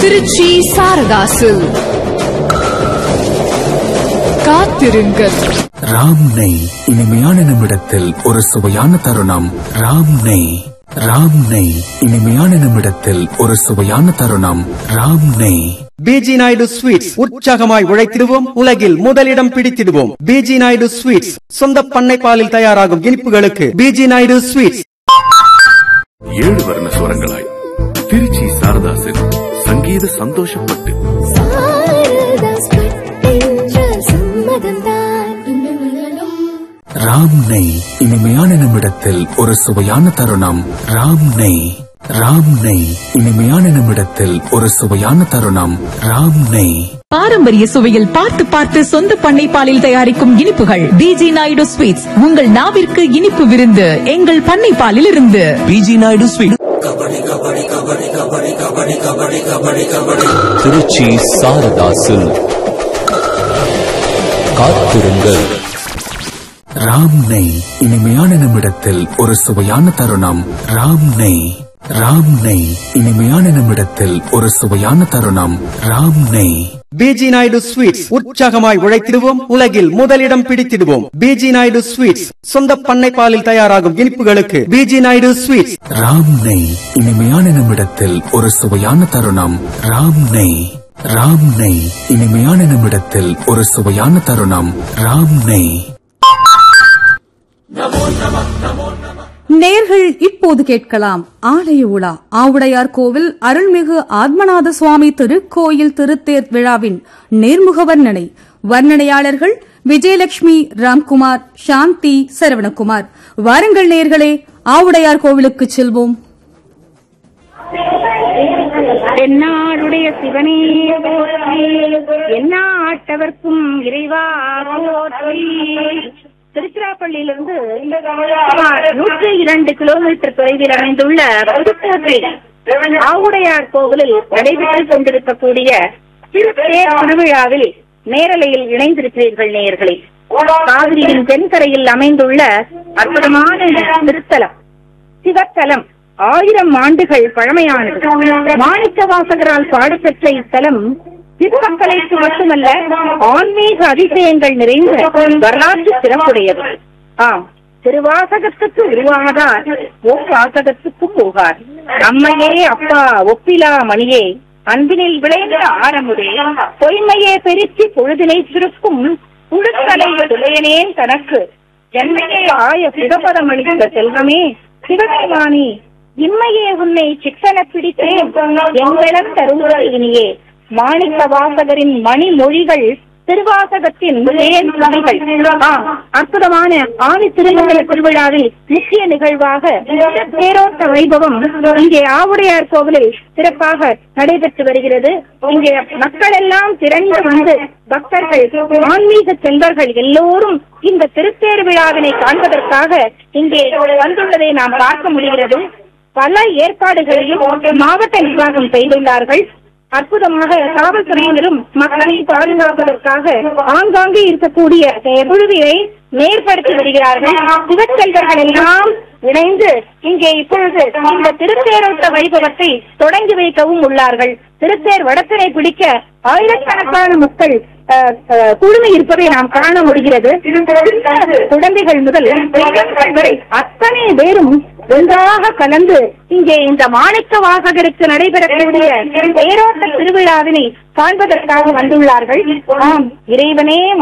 திருச்சி சாரதாசு காத்திருங்கள் ராம் நெய் இனிமையான நிமிடத்தில் ஒரு சுவையான தருணம் ராம் நெய் ராம் நெய் இனிமையான நிமிடத்தில் ஒரு சுவையான தருணம் ராம் நெய் பிஜி நாயுடு ஸ்வீட்ஸ் உற்சாகமாய் உழைத்திடுவோம் உலகில் முதலிடம் பிடித்திடுவோம் பிஜி நாயுடு ஸ்வீட்ஸ் சொந்த பண்ணை பாலில் தயாராகும் இனிப்புகளுக்கு பிஜி நாயுடு ஸ்வீட்ஸ் ஏழு வர்ண சுரங்களாய் திருச்சி சாரதாசன் சங்கீத சந்தோஷப்பட்டு ராம் நெய் இனிமையான நிமிடத்தில் ஒரு சுவையான தருணம் ராம் நெய் ராம் நெய் இனிமையான நிமிடத்தில் ஒரு சுவையான தருணம் ராம் நெய் பாரம்பரிய சுவையில் பார்த்து பார்த்து சொந்த பண்ணை பாலில் தயாரிக்கும் இனிப்புகள் பிஜி நாயுடு ஸ்வீட்ஸ் உங்கள் நாவிற்கு இனிப்பு விருந்து எங்கள் பண்ணை பாலில் இருந்து பிஜி நாயுடு ஸ்வீட் திருச்சி சாரதாசில் காத்திருங்கள் ராம் நெய் இனிமையான நிமிடத்தில் ஒரு சுவையான தருணம் ராம் நெய் ராம் நெய் இனிமையான நிமிடத்தில் ஒரு சுவையான தருணம் ராம் நெய் பிஜி நாயுடு ஸ்வீட்ஸ் உற்சாகமாய் உழைத்திடுவோம் உலகில் முதலிடம் பிடித்திடுவோம் பிஜி நாயுடு ஸ்வீட்ஸ் சொந்த பண்ணை பாலில் தயாராகும் இனிப்புகளுக்கு பிஜி நாயுடு ஸ்வீட்ஸ் ராம் நெய் இனிமையான நிமிடத்தில் ஒரு சுவையான தருணம் ராம் நெய் ராம் நெய் இனிமையான நிமிடத்தில் ஒரு சுவையான தருணம் ராம் நெய் நேர்கள் இப்போது கேட்கலாம் ஆலய உலா ஆவுடையார் கோவில் அருள்மிகு ஆத்மநாத சுவாமி திருக்கோயில் திருத்தேர் விழாவின் நேர்முக வர்ணனை வர்ணனையாளர்கள் விஜயலட்சுமி ராம்குமார் சாந்தி சரவணகுமார் வாருங்கள் நேர்களே ஆவுடையார் கோவிலுக்கு செல்வோம் என்னாருடைய சிவனே போற்றி என்னாட்டவர்க்கும் இறைவா போற்றி திருச்சிராப்பள்ளியிலிருந்து சுமார் நூற்றி இரண்டு கிலோமீட்டர் தொலைவில் அமைந்துள்ள புதுக்கோட்டை ஆவுடையார் கோவிலில் நடைபெற்றுக் கொண்டிருக்கக்கூடிய திருத்தேர் திருவிழாவில் நேரலையில் இணைந்திருக்கிறீர்கள் நேயர்களே காவிரியின் தென்கரையில் அமைந்துள்ள அற்புதமான திருத்தலம் சிவத்தலம் ஆயிரம் ஆண்டுகள் பழமையானது மாணிக்க வாசகரால் பாடப்பெற்ற இத்தலம் சிற்பக்கலைக்கு மட்டுமல்ல ஆன்மீக அதிசயங்கள் நிறைந்த வரலாற்று சிறப்புடையது ஆம் திருவாசகத்துக்கு உருவாகார் ஒவ்வாசகத்துக்கும் போகார் அம்மையே அப்பா ஒப்பிலா மணியே அன்பினில் விளைந்த ஆரமுதே பொய்மையே பெருக்கி பொழுதினை சுருக்கும் புழுத்தலை துளையனேன் தனக்கு என்னையே ஆய சிவபதம் அளித்த செல்வமே சிவபெருமானி இம்மையே உன்னை சிக்கன பிடித்தேன் எங்களம் தருமுறை இனியே மாணிக்க வாசகரின் மணிமொழிகள் திருவாசகத்தின் தேன் துளிகள். ஆம், அற்புதமான ஆவி திருமங்கல திருவிழாவில் முக்கிய நிகழ்வாக தேரோட்ட வைபவம் இங்கே ஆவுடையார் கோவிலில் சிறப்பாக நடைபெற்று வருகிறது இங்கே மக்கள் எல்லாம் திரண்டு வந்து பக்தர்கள் ஆன்மீக செல்வர்கள் எல்லோரும் இந்த திருத்தேர் விழாவினை காண்பதற்காக இங்கே வந்துள்ளதை நாம் பார்க்க முடிகிறது பல ஏற்பாடுகளையும் மாவட்ட நிர்வாகம் செய்துள்ளார்கள் அற்புதமாக காவல்துறையினரும் மக்களை பாதுகாப்பதற்காக ஆங்காங்கே இருக்கக்கூடிய குழுவினை மேற்படுத்தி வருகிறார்கள் சிவச்செல்வர்கள் எல்லாம் இணைந்து இங்கே இப்பொழுது இந்த திருத்தேரோட்ட வைபவத்தை தொடங்கி வைக்கவும் உள்ளார்கள் திருத்தேர் வடத்தினை பிடிக்க ஆயிரக்கணக்கான மக்கள் அஹ், அஹ், குழுமி இருப்பதை நாம் காண முடிகிறது குழந்தைகள் முதல் பெரியவர்கள் வரை அத்தனை பேரும் ஒன்றாக கலந்து இங்கே இந்த மாணிக்க வாசகருக்கு நடைபெறக்கூடிய தேரோட்ட திருவிழாவினை காண்பதற்காக வந்துள்ளார்கள் ஆம் இறைவனே